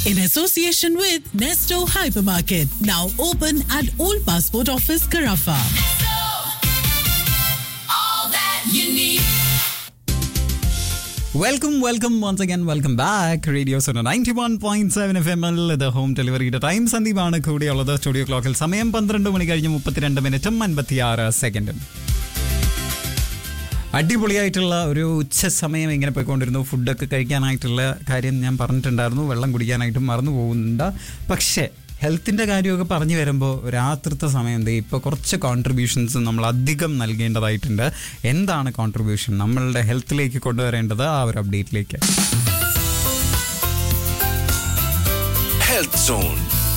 in association with Nesto Hypermarket, now open at Old Passport Office, Carafa. all that you need. Welcome welcome once again welcome back radio Suno ninety one point seven F M എൽ ഇത് home ഡെലിവറിയുടെ time സന്ദീപാണ് കൂടിയുള്ളത് studio ക്ലോക്കിൽ സമയം പന്ത്രണ്ട് മണി കഴിഞ്ഞ് മുപ്പത്തിരണ്ട് മിനിറ്റും അൻപത്തിയാറ് സെക്കൻഡും അടിപൊളിയായിട്ടുള്ള ഒരു ഉച്ച സമയം ഇങ്ങനെ പോയിക്കൊണ്ടിരുന്നു ഫുഡൊക്കെ കഴിക്കാനായിട്ടുള്ള കാര്യം ഞാൻ പറഞ്ഞിട്ടുണ്ടായിരുന്നു വെള്ളം കുടിക്കാനായിട്ടും മറന്നു പോകുന്നുണ്ട് പക്ഷേ ഹെൽത്തിൻ്റെ കാര്യമൊക്കെ പറഞ്ഞു വരുമ്പോൾ രാത്രിത്തെ സമയം ദേ ഇപ്പോൾ കുറച്ച് കോൺട്രിബ്യൂഷൻസ് നമ്മൾ അധികം നൽകേണ്ടതായിട്ടുണ്ട് എന്താണ് കോൺട്രിബ്യൂഷൻ നമ്മളുടെ ഹെൽത്തിലേക്ക് കൊണ്ടുവരേണ്ടത് ആ ഒരു അപ്ഡേറ്റിലേക്ക് Health Zone.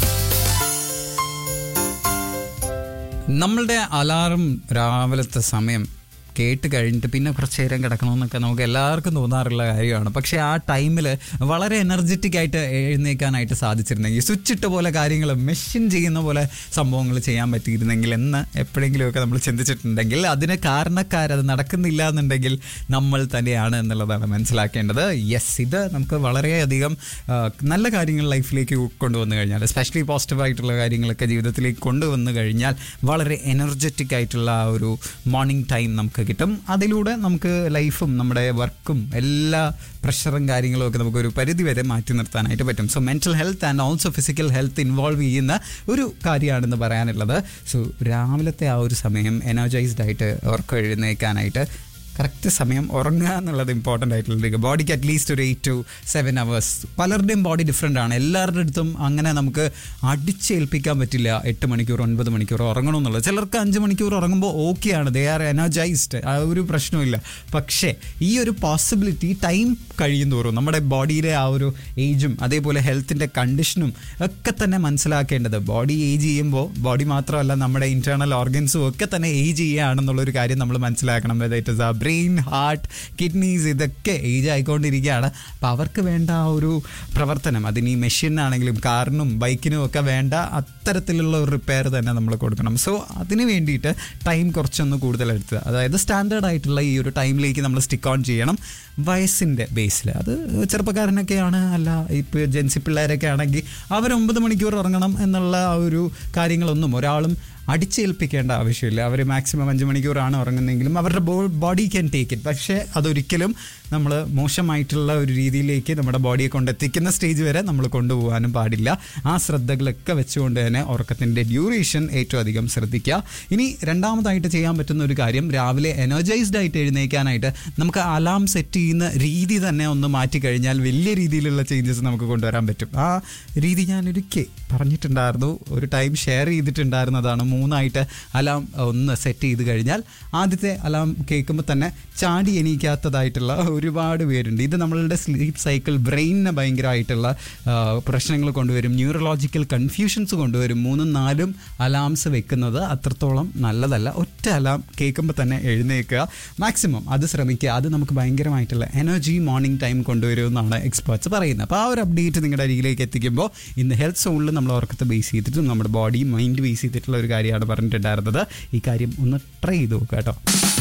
നമ്മളുടെ അലാറം രാവിലത്തെ സമയം കേട്ട് കഴിഞ്ഞിട്ട് പിന്നെ കുറച്ച് നേരം കിടക്കണമെന്നൊക്കെ നമുക്ക് എല്ലാവർക്കും തോന്നാറുള്ള കാര്യമാണ് പക്ഷേ ആ ടൈമിൽ വളരെ എനർജറ്റിക് ആയിട്ട് എഴുന്നേക്കാനായിട്ട് സാധിച്ചിരുന്നെങ്കിൽ സ്വിച്ച് ഇട്ട പോലെ കാര്യങ്ങൾ മെഷീൻ ചെയ്യുന്ന പോലെ സംഭവങ്ങൾ ചെയ്യാൻ പറ്റിയിരുന്നെങ്കിൽ എന്ന് എപ്പോഴെങ്കിലുമൊക്കെ നമ്മൾ ചിന്തിച്ചിട്ടുണ്ടെങ്കിൽ അതിന് കാരണക്കാരത് നടക്കുന്നില്ല എന്നുണ്ടെങ്കിൽ നമ്മൾ തന്നെയാണ് എന്നുള്ളതാണ് മനസ്സിലാക്കേണ്ടത് യെസ് ഇത് നമുക്ക് വളരെയധികം ആ, നല്ല കാര്യങ്ങൾ ലൈഫിലേക്ക് കൊണ്ടുവന്നു കഴിഞ്ഞാൽ എസ്പെഷ്യലി പോസിറ്റീവ് ആയിട്ടുള്ള കാര്യങ്ങളൊക്കെ ജീവിതത്തിലേക്ക് കൊണ്ടുവന്നു കഴിഞ്ഞാൽ വളരെ എനർജറ്റിക് ആയിട്ടുള്ള ആ ഒരു മോർണിംഗ് ടൈം നമുക്ക് കിട്ടും അതിലൂടെ നമുക്ക് ലൈഫും നമ്മുടെ വർക്കും എല്ലാ പ്രഷറും കാര്യങ്ങളും ഒക്കെ നമുക്ക് ഒരു പരിധി വരെ മാറ്റി നിർത്താനായിട്ട് പറ്റും so mental health and also physical health involve ചെയ്യുന്ന ഒരു കാര്യമാണെന്ന് പറയാനുള്ളത് സോ രാവിലത്തെ ആ ഒരു സമയം എനർജൈസ്ഡ് ആയിട്ട് ഉറക്കം എഴുന്നേക്കാനായിട്ട് കറക്റ്റ് സമയം ഉറങ്ങുക എന്നുള്ളത് ഇമ്പോർട്ടൻ്റ് ആയിട്ടുള്ള ബോഡിക്ക് അറ്റ്ലീസ്റ്റ് ഒരു എയ്റ്റ് ടു സെവൻ അവേഴ്സ് പലരുടെയും ബോഡി ഡിഫറെൻ്റ് ആണ് എല്ലാവരുടെ അടുത്തും അങ്ങനെ നമുക്ക് അടിച്ചേൽപ്പിക്കാൻ പറ്റില്ല എട്ട് മണിക്കൂർ ഒൻപത് മണിക്കൂർ ഉറങ്ങണം എന്നുള്ളത് ചിലർക്ക് അഞ്ച് മണിക്കൂർ ഉറങ്ങുമ്പോൾ ഓക്കെയാണ് ദേ ആർ എനർജൈസ്ഡ് ആ ഒരു പ്രശ്നമില്ല പക്ഷേ ഈ ഒരു പോസിബിലിറ്റി ടൈം കഴിയും തോറും നമ്മുടെ ബോഡിയിലെ ആ ഒരു ഏജും അതേപോലെ ഹെൽത്തിൻ്റെ കണ്ടീഷനും ഒക്കെ തന്നെ മനസ്സിലാക്കേണ്ടത് ബോഡി ഏജ് ചെയ്യുമ്പോൾ ബോഡി മാത്രമല്ല നമ്മുടെ ഇന്റേണൽ ഓർഗൻസും ഒക്കെ തന്നെ ഏജ് ചെയ്യുകയാണെന്നുള്ളൊരു കാര്യം നമ്മൾ മനസ്സിലാക്കണം it is uh brain heart kidneys ഇതൊക്കെ ഏജ് ആയിക്കൊണ്ടിരിക്കുകയാണ് അപ്പോൾ അവർക്ക് വേണ്ട ആ ഒരു പ്രവർത്തനം അതിന് ഈ മെഷീനാണെങ്കിലും കാറിനും ബൈക്കിനും ഒക്കെ വേണ്ട അത്തരത്തിലുള്ള ഒരു റിപ്പയർ തന്നെ നമ്മൾ കൊടുക്കണം സോ അതിന് വേണ്ടിയിട്ട് ടൈം കുറച്ചൊന്ന് കൂടുതൽ എടുത്തുക അതായത് സ്റ്റാൻഡേർഡ് ആയിട്ടുള്ള ഈ ഒരു ടൈമിലേക്ക് നമ്മൾ സ്റ്റിക്ക് ഓൺ ചെയ്യണം വയസ്സിൻ്റെ ബേസിൽ അത് ചെറുപ്പക്കാരനൊക്കെയാണ് അല്ല ഇപ്പോൾ ജെൻസി പിള്ളേരൊക്കെ ആണെങ്കിൽ അവർ ഒമ്പത് മണിക്കൂർ ഉറങ്ങണം എന്നുള്ള ആ ഒരു കാര്യങ്ങളൊന്നും ഒരാളും അടിച്ചേൽപ്പിക്കേണ്ട ആവശ്യമില്ല അവർ മാക്സിമം അഞ്ച് മണിക്കൂറാണ് ഉറങ്ങുന്നതെങ്കിലും അവരുടെ ബോഡി ക്യാൻ ടേക്ക് ഇറ്റ് പക്ഷേ അതൊരിക്കലും നമ്മൾ മോശമായിട്ടുള്ള ഒരു രീതിയിലേക്ക് നമ്മുടെ ബോഡിയെ കൊണ്ടെത്തിക്കുന്ന സ്റ്റേജ് വരെ നമ്മൾ കൊണ്ടുപോകാനും പാടില്ല ആ ശ്രദ്ധകളൊക്കെ വെച്ചുകൊണ്ട് തന്നെ ഉറക്കത്തിൻ്റെ ഡ്യൂറേഷൻ ഏറ്റവും അധികം ശ്രദ്ധിക്കുക ഇനി രണ്ടാമതായിട്ട് ചെയ്യാൻ പറ്റുന്ന ഒരു കാര്യം രാവിലെ എനർജൈസ്ഡ് ആയിട്ട് എഴുന്നേക്കാനായിട്ട് നമുക്ക് അലാം സെറ്റ് ചെയ്യുന്ന രീതി തന്നെ ഒന്ന് മാറ്റി കഴിഞ്ഞാൽ വലിയ രീതിയിലുള്ള ചേഞ്ചസ് നമുക്ക് കൊണ്ടുവരാൻ പറ്റും ആ രീതി ഞാൻ ഒരിക്കൽ പറഞ്ഞിട്ടുണ്ടായിരുന്നു ഒരു ടൈം ഷെയർ ചെയ്തിട്ടുണ്ടായിരുന്നതാണ് മൂന്നായിട്ട് അലാം ഒന്ന് സെറ്റ് ചെയ്ത് കഴിഞ്ഞാൽ ആദ്യത്തെ അലാം കേൾക്കുമ്പോൾ തന്നെ ചാടി എണീക്കാത്തതായിട്ടുള്ള ഒരുപാട് പേരുണ്ട് ഇത് നമ്മളുടെ സ്ലീപ്പ് സൈക്കിൾ ബ്രെയിനിന് ഭയങ്കരമായിട്ടുള്ള ആ, പ്രശ്നങ്ങൾ കൊണ്ടുവരും ന്യൂറോളജിക്കൽ കൺഫ്യൂഷൻസ് കൊണ്ടുവരും മൂന്നും നാലും അലാംസ് വെക്കുന്നത് അത്രത്തോളം നല്ലതല്ല ഒറ്റ അലാം കേൾക്കുമ്പോൾ തന്നെ എഴുന്നേൽക്കുക മാക്സിമം അത് ശ്രമിക്കുക അത് നമുക്ക് ഭയങ്കരമായിട്ടുള്ള എനർജി മോർണിംഗ് ടൈം കൊണ്ടുവരുമെന്നാണ് എക്സ്പേർട്സ് പറയുന്നത് അപ്പോൾ ആ ഒരു അപ്ഡേറ്റ് നിങ്ങളുടെ അരികിലേക്ക് എത്തിക്കുമ്പോൾ ഇന്ന് ഹെൽത്ത് സോണിൽ നമ്മൾ ഉറക്കത്തെ ബേസ് ചെയ്തിട്ടും നമ്മുടെ ബോഡി മൈൻഡ് ബേസ് ചെയ്തിട്ടുള്ള ഒരു കാര്യമാണ് പറഞ്ഞിട്ടുണ്ടായിരുന്നത് ഈ കാര്യം ഒന്ന് ട്രൈ ചെയ്ത് നോക്കുക കേട്ടോ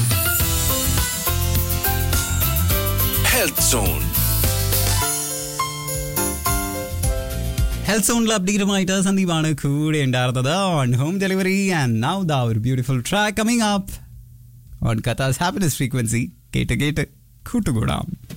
Health Zone. ഹെൽത്ത് സോണിൽ അപ്ഡേറ്റുമായിട്ട് സന്ദീപാണ് കൂടെ ഉണ്ടായിരുന്നത് on home delivery and now the ഒരു beautiful track coming up on കഥാസ് ഹാപ്പിനെസ് ഫ്രീക്വൻസി കേട്ട് കേട്ട് കൂട്ടുകൂടാം